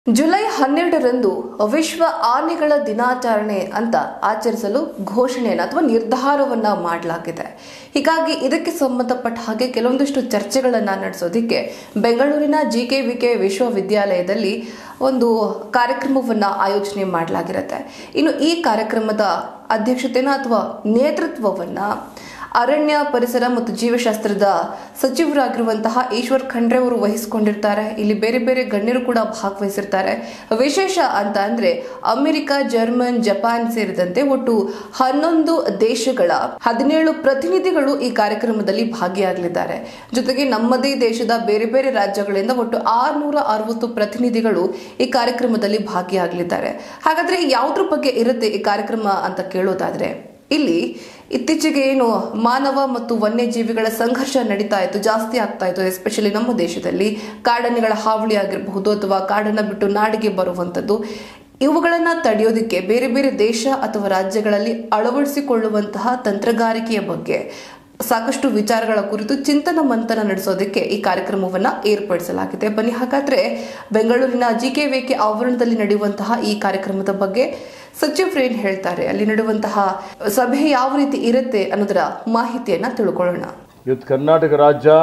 July ಹನ್ನೆರಡರಂದು ವಿಶ್ವ ಆನೆಗಳ ದಿನಾಚರಣೆ ಅಂತ ಆಚರಿಸಲು ಘೋಷಣೆಯನ್ನು ಅಥವಾ ನಿರ್ಧಾರವನ್ನ ಮಾಡಲಾಗಿದೆ ಹೀಗಾಗಿ ಇದಕ್ಕೆ ಸಂಬಂಧಪಟ್ಟ ಹಾಗೆ ಕೆಲವೊಂದಿಷ್ಟು ಚರ್ಚೆಗಳನ್ನು ನಡೆಸೋದಕ್ಕೆ ಬೆಂಗಳೂರಿನ ಜಿ ಕೆ ವಿ ಕೆ ವಿಶ್ವವಿದ್ಯಾಲಯದಲ್ಲಿ ಒಂದು ಕಾರ್ಯಕ್ರಮವನ್ನು ಆಯೋಜನೆ ಮಾಡಲಾಗಿರುತ್ತೆ ಇನ್ನು ಈ ಕಾರ್ಯಕ್ರಮದ ಅಧ್ಯಕ್ಷತೆನ ಅಥವಾ ನೇತೃತ್ವವನ್ನು ಅರಣ್ಯ ಪರಿಸರ ಮತ್ತು ಜೀವಶಾಸ್ತ್ರದ ಸಚಿವರಾಗಿರುವಂತಹ ಈಶ್ವರ್ ಖಂಡ್ರೆ ಅವರು ವಹಿಸಿಕೊಂಡಿರ್ತಾರೆ ಇಲ್ಲಿ ಬೇರೆ ಬೇರೆ ಗಣ್ಯರು ಕೂಡ ಭಾಗವಹಿಸಿರ್ತಾರೆ ವಿಶೇಷ ಅಂತ ಅಂದ್ರೆ ಅಮೆರಿಕ ಜರ್ಮನ್ ಜಪಾನ್ ಸೇರಿದಂತೆ ಒಟ್ಟು ಹನ್ನೊಂದು ದೇಶಗಳ ಹದಿನೇಳು ಪ್ರತಿನಿಧಿಗಳು ಈ ಕಾರ್ಯಕ್ರಮದಲ್ಲಿ ಭಾಗಿಯಾಗಲಿದ್ದಾರೆ ಜೊತೆಗೆ ನಮ್ಮದೇ ದೇಶದ ಬೇರೆ ಬೇರೆ ರಾಜ್ಯಗಳಿಂದ ಒಟ್ಟು ಆರ್ನೂರ ಅರವತ್ತು ಪ್ರತಿನಿಧಿಗಳು ಈ ಕಾರ್ಯಕ್ರಮದಲ್ಲಿ ಭಾಗಿಯಾಗಲಿದ್ದಾರೆ ಹಾಗಾದ್ರೆ ಯಾವುದ್ರ ಬಗ್ಗೆ ಇರುತ್ತೆ ಈ ಕಾರ್ಯಕ್ರಮ ಅಂತ ಕೇಳೋದಾದ್ರೆ ಇಲ್ಲಿ ಇತ್ತೀಚೆಗೆ ಏನು ಮಾನವ ಮತ್ತು ವನ್ಯಜೀವಿಗಳ ಸಂಘರ್ಷ ನಡೀತಾ ಇತ್ತು ಜಾಸ್ತಿ ಆಗ್ತಾ ಇತ್ತು ಎಸ್ಪೆಷಲಿ ನಮ್ಮ ದೇಶದಲ್ಲಿ ಕಾಡಾನೆಗಳ ಹಾವಳಿ ಆಗಿರಬಹುದು ಅಥವಾ ಕಾಡನ್ನ ಬಿಟ್ಟು ನಾಡಿಗೆ ಬರುವಂಥದ್ದು ಇವುಗಳನ್ನು ತಡೆಯೋದಕ್ಕೆ ಬೇರೆ ಬೇರೆ ದೇಶ ಅಥವಾ ರಾಜ್ಯಗಳಲ್ಲಿ ಅಳವಡಿಸಿಕೊಳ್ಳುವಂತಹ ತಂತ್ರಗಾರಿಕೆಯ ಬಗ್ಗೆ ಸಾಕಷ್ಟು ವಿಚಾರಗಳ ಕುರಿತು ಚಿಂತನ ಮಂಥನ ನಡೆಸೋದಕ್ಕೆ ಈ ಕಾರ್ಯಕ್ರಮವನ್ನ ಏರ್ಪಡಿಸಲಾಗಿದೆ ಬನ್ನಿ ಹಾಗಾದ್ರೆ ಬೆಂಗಳೂರಿನ ಜಿ ಕೆ ವೇಕೆ ಆವರಣದಲ್ಲಿ ನಡೆಯುವಂತಹ ಈ ಕಾರ್ಯಕ್ರಮದ ಬಗ್ಗೆ ಸಚಿವರು ಏನ್ ಹೇಳ್ತಾರೆ ಅಲ್ಲಿ ನಡೆಯುವಂತಹ ಸಭೆ ಯಾವ ರೀತಿ ಇರುತ್ತೆ ಅನ್ನೋದರ ಮಾಹಿತಿಯನ್ನ ತಿಳ್ಕೊಳ್ಳೋಣ ಇವತ್ತು ಕರ್ನಾಟಕ ರಾಜ್ಯ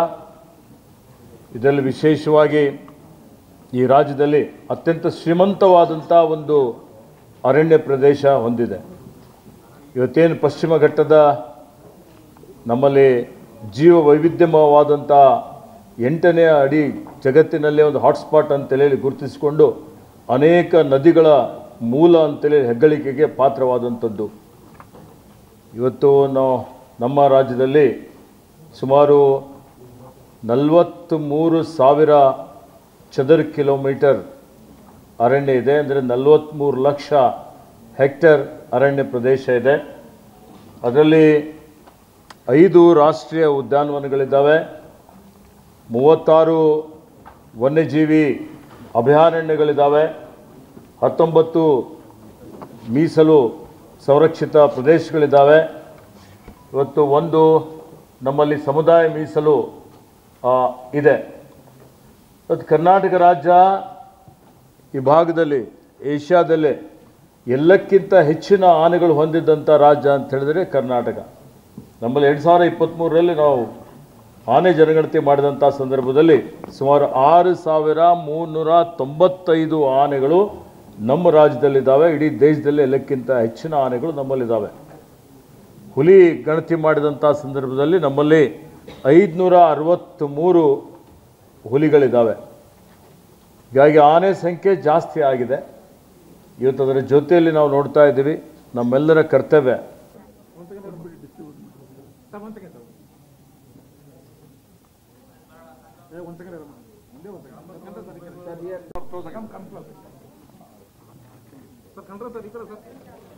ಇದರಲ್ಲಿ ವಿಶೇಷವಾಗಿ ಈ ರಾಜ್ಯದಲ್ಲಿ ಅತ್ಯಂತ ಶ್ರೀಮಂತವಾದಂಥ ಒಂದು ಅರಣ್ಯ ಪ್ರದೇಶ ಹೊಂದಿದೆ ಇವತ್ತೇನು ಪಶ್ಚಿಮ ಘಟ್ಟದ ನಮ್ಮಲ್ಲಿ ಜೀವ ವೈವಿಧ್ಯಮಯವಾದಂಥ ಎಂಟನೇ ಅಡಿ ಜಗತ್ತಿನಲ್ಲೇ ಒಂದು ಹಾಟ್ಸ್ಪಾಟ್ ಅಂತೇಳಿ ಗುರುತಿಸಿಕೊಂಡು ಅನೇಕ ನದಿಗಳ ಮೂಲ ಅಂತೇಳಿ ಹೆಗ್ಗಳಿಕೆಗೆ ಪಾತ್ರವಾದಂಥದ್ದು ಇವತ್ತು ನಾವು ನಮ್ಮ ರಾಜ್ಯದಲ್ಲಿ ಸುಮಾರು ನಲವತ್ತ್ಮೂರು ಸಾವಿರ ಚದರ ಕಿಲೋಮೀಟರ್ ಅರಣ್ಯ ಇದೆ ಅಂದರೆ ನಲವತ್ತ್ಮೂರು ಲಕ್ಷ ಹೆಕ್ಟರ್ ಅರಣ್ಯ ಪ್ರದೇಶ ಇದೆ ಅದರಲ್ಲಿ ಐದು ರಾಷ್ಟ್ರೀಯ ಉದ್ಯಾನವನಗಳಿದ್ದಾವೆ ಮೂವತ್ತಾರು ವನ್ಯಜೀವಿ ಅಭಯಾರಣ್ಯಗಳಿದ್ದಾವೆ ಹತ್ತೊಂಬತ್ತು ಮೀಸಲು ಸಂರಕ್ಷಿತ ಪ್ರದೇಶಗಳಿದ್ದಾವೆ ಇವತ್ತು ಒಂದು ನಮ್ಮಲ್ಲಿ ಸಮುದಾಯ ಮೀಸಲು ಆ, ಇದೆ ಇವತ್ತು ಕರ್ನಾಟಕ ರಾಜ್ಯ ಈ ಭಾಗದಲ್ಲಿ ಏಷ್ಯಾದಲ್ಲೇ ಎಲ್ಲಕ್ಕಿಂತ ಹೆಚ್ಚಿನ ಆನೆಗಳು ಹೊಂದಿದ್ದಂಥ ರಾಜ್ಯ ಅಂತ ಹೇಳಿದರೆ ಕರ್ನಾಟಕ ನಮ್ಮಲ್ಲಿ ಎರಡು ಸಾವಿರ ಇಪ್ಪತ್ತ್ಮೂರರಲ್ಲಿ ನಾವು ಆನೆ ಜನಗಣತಿ ಮಾಡಿದಂಥ ಸಂದರ್ಭದಲ್ಲಿ ಸುಮಾರು ಆರು ಸಾವಿರ ಮೂನ್ನೂರ ತೊಂಬತ್ತೈದು ಆನೆಗಳು ನಮ್ಮ ರಾಜ್ಯದಲ್ಲಿದ್ದಾವೆ ಇಡೀ ದೇಶದಲ್ಲಿ ಎಲ್ಲಕ್ಕಿಂತ ಹೆಚ್ಚಿನ ಆನೆಗಳು ನಮ್ಮಲ್ಲಿದ್ದಾವೆ ಹುಲಿ ಗಣತಿ ಮಾಡಿದಂಥ ಸಂದರ್ಭದಲ್ಲಿ ನಮ್ಮಲ್ಲಿ ಐದುನೂರ ಅರವತ್ತ್ಮೂರು ಹುಲಿಗಳಿದ್ದಾವೆ ಹೀಗಾಗಿ ಆನೆ ಸಂಖ್ಯೆ ಜಾಸ್ತಿ ಆಗಿದೆ ಇವತ್ತು ಅದರ ಜೊತೆಯಲ್ಲಿ ನಾವು ನೋಡ್ತಾ ಇದ್ದೀವಿ ನಮ್ಮೆಲ್ಲರ ಕರ್ತವ್ಯ ಸರ್ ಕಂಡ್ರೆ ಸರ್ ಈ ಕಡೆ ಸರ್